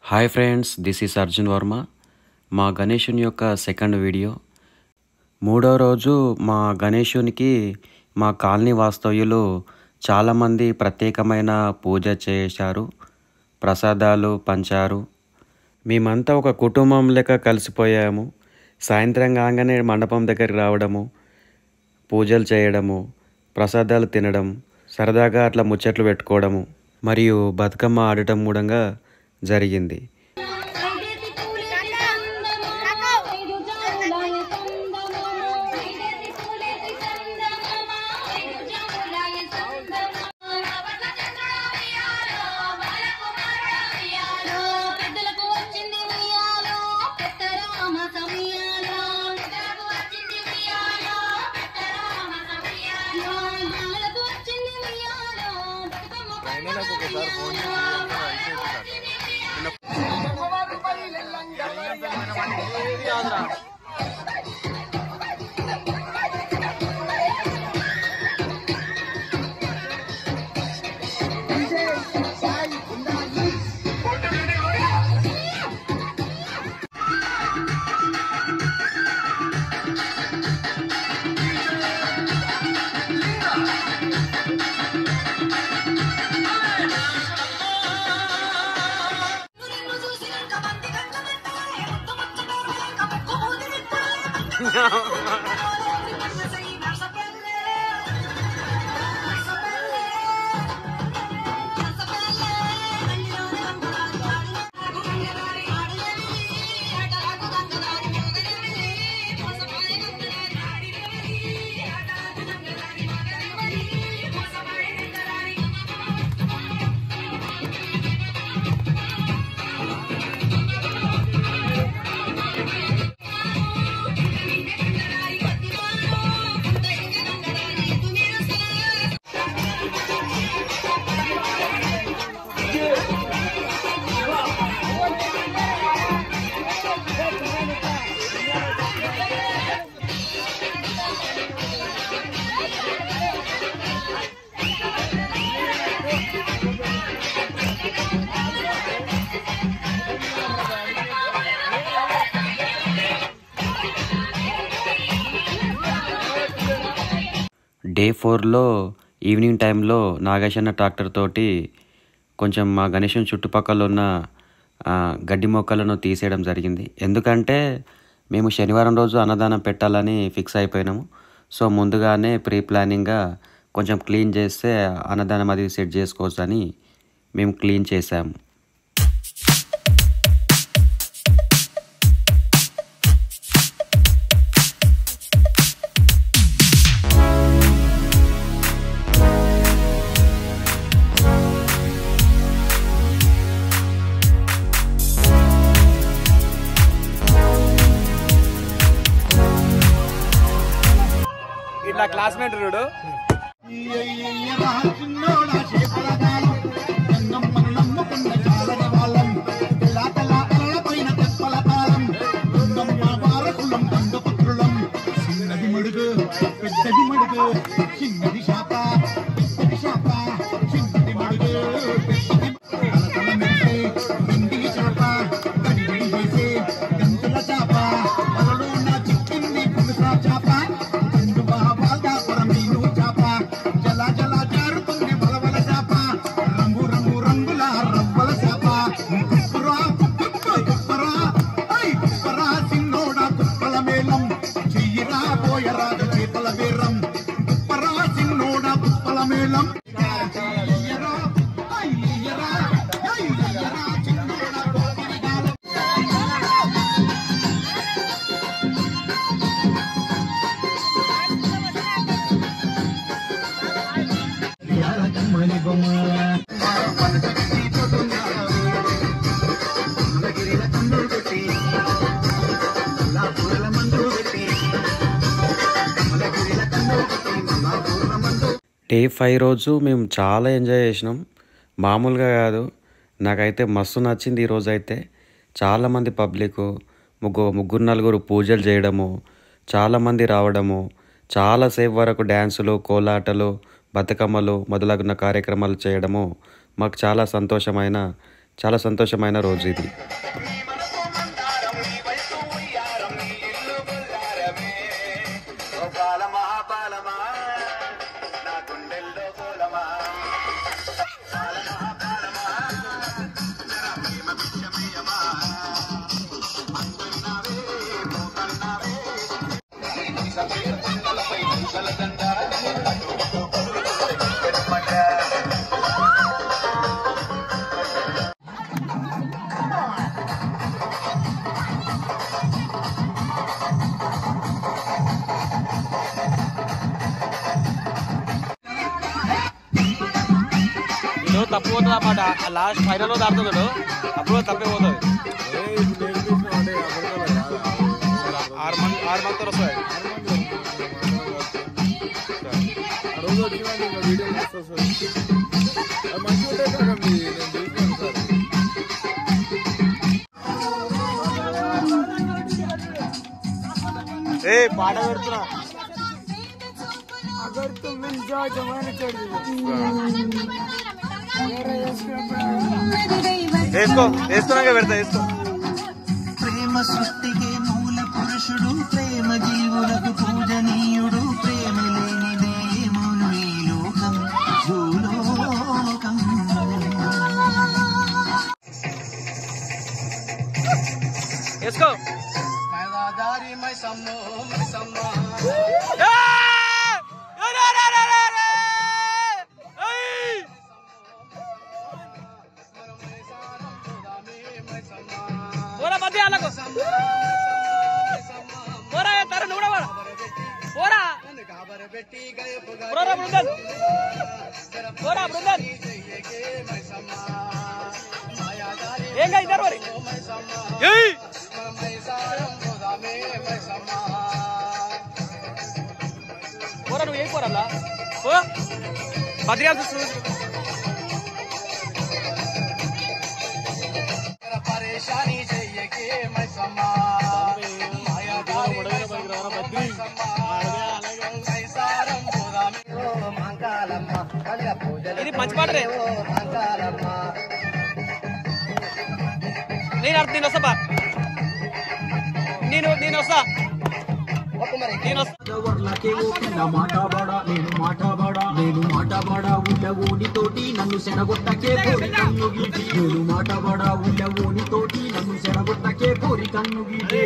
Hi friends this is Arjun Varma మా గణేషుని యొక్క సెకండ్ వీడియో మూడో రోజు మా గణేషునికి మా కాలనీ వాస్తవ్యులు చాలామంది ప్రత్యేకమైన పూజ చేశారు ప్రసాదాలు పంచారు మేమంతా ఒక కుటుంబం లెక్క కలిసిపోయాము సాయంత్రం కాగానే మండపం దగ్గరికి రావడము పూజలు చేయడము ప్రసాదాలు తినడం సరదాగా అట్లా ముచ్చట్లు పెట్టుకోవడము మరియు బతుకమ్మ ఆడటం మూడంగా జరిగింది ఐదేసి పూలేసి చందమామ, ఐదు జాములాయ చందమామ, ఐదేసి పూలేసి చందమామ, ఐదు జాములాయ చందమామ. వరదచంద్రుడా ఉయ్యాలో, బాలకుమారుడా ఉయ్యాలో, పెద్దలకు వచ్చింది ఉయ్యాలో, పెద్దరామ సమయాలో. పెద్దలకు వచ్చింది ఉయ్యాలో, పెద్దరామ సమయాలో. బాలలకు వచ్చింది ఉయ్యాలో, బతుకమ్మ పండుగ ఉయ్యాలో, బాలలకు వచ్చింది ఉయ్యాలో. నిన్ను చూసినంత మంది కంట పెట్టాలే ముద్దు ముచ్చటేలే కముక్కు మూది విప్పాలే మనసై నర్సపల్లె నర్సపల్లె నర్సపల్లె గల్లిలోని రంగులారి ఆడలకు గంగదారి ఆడలేవి ఆటలకు గంగదారి మోగలేవి మోసపోయే గంగదారి ఆడినవి ఆటలకు గంగదారి మోగలేవి మోసపోయే గంగదారి డే ఫోర్లో ఈవినింగ్ టైంలో నాగేశన్న ట్రాక్టర్ తోటి కొంచెం మా గణేశం చుట్టుపక్కల ఉన్న ఆ, గడ్డి మొక్కలను తీసేయడం జరిగింది ఎందుకంటే మేము శనివారం రోజు అన్నదానం పెట్టాలని ఫిక్స్ అయిపోయినాము సో ముందుగానే ప్రీ ప్లానింగ్గా కొంచెం క్లీన్ చేస్తే అన్నదానం అది సెట్ చేసుకోవచ్చు అని మేము క్లీన్ చేసాము ఇట్లా క్లాస్మేట్ చూడు పెద్దది మడుగు చిన్నది శాప పెద్దది శాప చిన్నది మడుగు పెద్దది తల మెట్టే గిండికి చాప గడి గడి చేసే గంతుల చాప వలలో నా చిక్కింది పులుసా చాప రెండు మహాబాల్దాపురం మీను చాప జల జల జారుతుంది బలబల చాప రంగు రంగు రంగుల రవ్వల చాప కుప్పరా కుప్ప కుప్పరా ఐ కుప్పరా సిన్నోడా కుప్పల మేళం చెయ్యిరా పోయరాదు చేపల బేరం కుప్పరా సిన్నోడా కుప్పల మేళం ఇయ్యరా, ఐ ఇయ్యరా, ఐ ఇయ్యరా, చిన్నోడా కోకిరి గాలం. ఇయ్యాల కమ్మని బొమ్మ డే ఫైవ్ రోజు మేము చాలా ఎంజాయ్ చేసినాం మామూలుగా కాదు నాకైతే మస్తు నచ్చింది ఈ రోజు అయితే చాలామంది పబ్లిక్ ముగ్గు ముగ్గురు నలుగురు పూజలు చేయడము చాలామంది రావడము చాలాసేపు వరకు డ్యాన్సులు కోలాటలు బతుకమ్మలు మొదలగున కార్యక్రమాలు చేయడము మాకు చాలా సంతోషమైన చాలా సంతోషమైన రోజు ఇది ఇదో తప్పు పోతుంది అన్నమాట లాస్ట్ ఫైనల్ లో దాడుతున్నాడు అప్పుడు తప్పే పోతుంది ఆరు మంది ఆరు మంది వస్తాయి రోజు వచ్చినాక ఇంకా వీడియో చేస్తా సార్ అది మంచిగా ఉంటుంది సార్ అది నేను చూసినాను సార్ ఏ పాట పెడుతున్నా వేసుకో వేస్తున్నాక పెడతా వేసుకో ప్రేమ సృష్టికి మూల పురుషుడు ప్రేమ జీవులకు పూజనీయుడు ప్రేమ లేనిదేమోను ఈ లోకం భూలోకం వేసుకో పోరా మధ్య వాళ్ళకు పోరా తరు నువ్వు కూడా పోరా. పోరా పోరా బృందన్ పోరా బృందన్ ఏం కాదు ఇద్దరు మరి ఏయ్! పోరా నువ్వు ఏం పోరా పో బద్రియాలు చూస్తు ఇది మంచి పాటనే నేను అర్థం నేను వస్తా బా. నేను నేను వస్తా నేను వస్తా వర్లకే ఓపిన మాటాబాడా నేను మాటాబాడా నేను మాటాబాడా ఉళ్ళ ఓనితోటి నన్ను సెడగొట్టకే కోరి కన్ను గీటి నేను మాటాబాడా ఉళ్ళ ఓనితోటి నన్ను సెడగొట్టకే కోరి కన్ను గీటే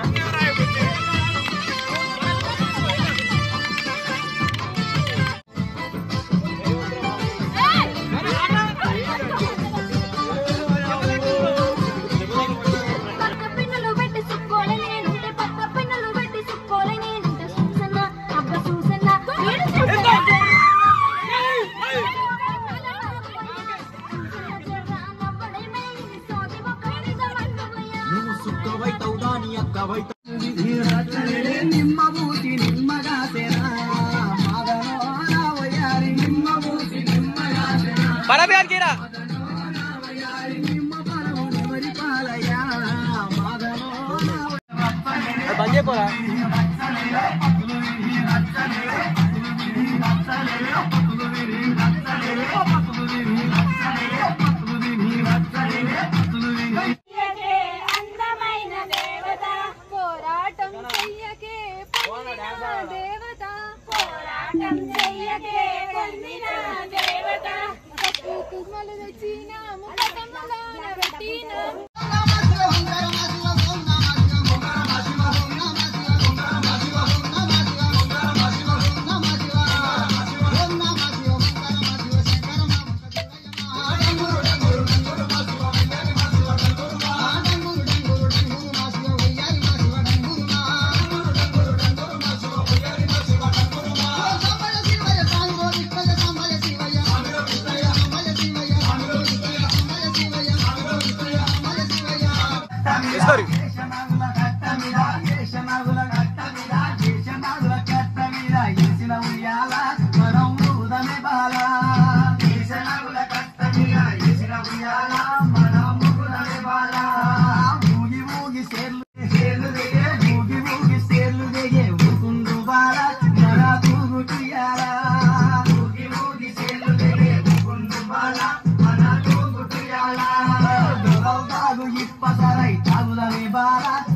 పక్క పిన్నులు పెట్టి సుక్కోలే నేనుంటే పక్క పిన్నులు పెట్టి సుక్కోలే నేనుంటే చూసన్న అబ్బ చూసన్న వీడు చూసన్న నువ్వు సుక్కవైతవు దాని అక్కవైతవు నిమ్మ బూటి నిమ్మగా తెరా మగనో నా వయారి నిమ్మ బూటి నిమ్మగా తెరా పరబ్యానికి రా నిమ్మ పరము నెవరి పాలయా మగనో నా అది బంద్ చేయపోరా చెయ్యకే అందమైన దేవత పోరాటం చెయ్యకే పొందిన దేవత పోరాటం చెయ్యకే పొందిన దేవత కట్టు కుమ్మలు తెచ్చినాము కటములోన పెట్టినాము ఇస్తారు మన తిప్పసరై తాగులనే బాల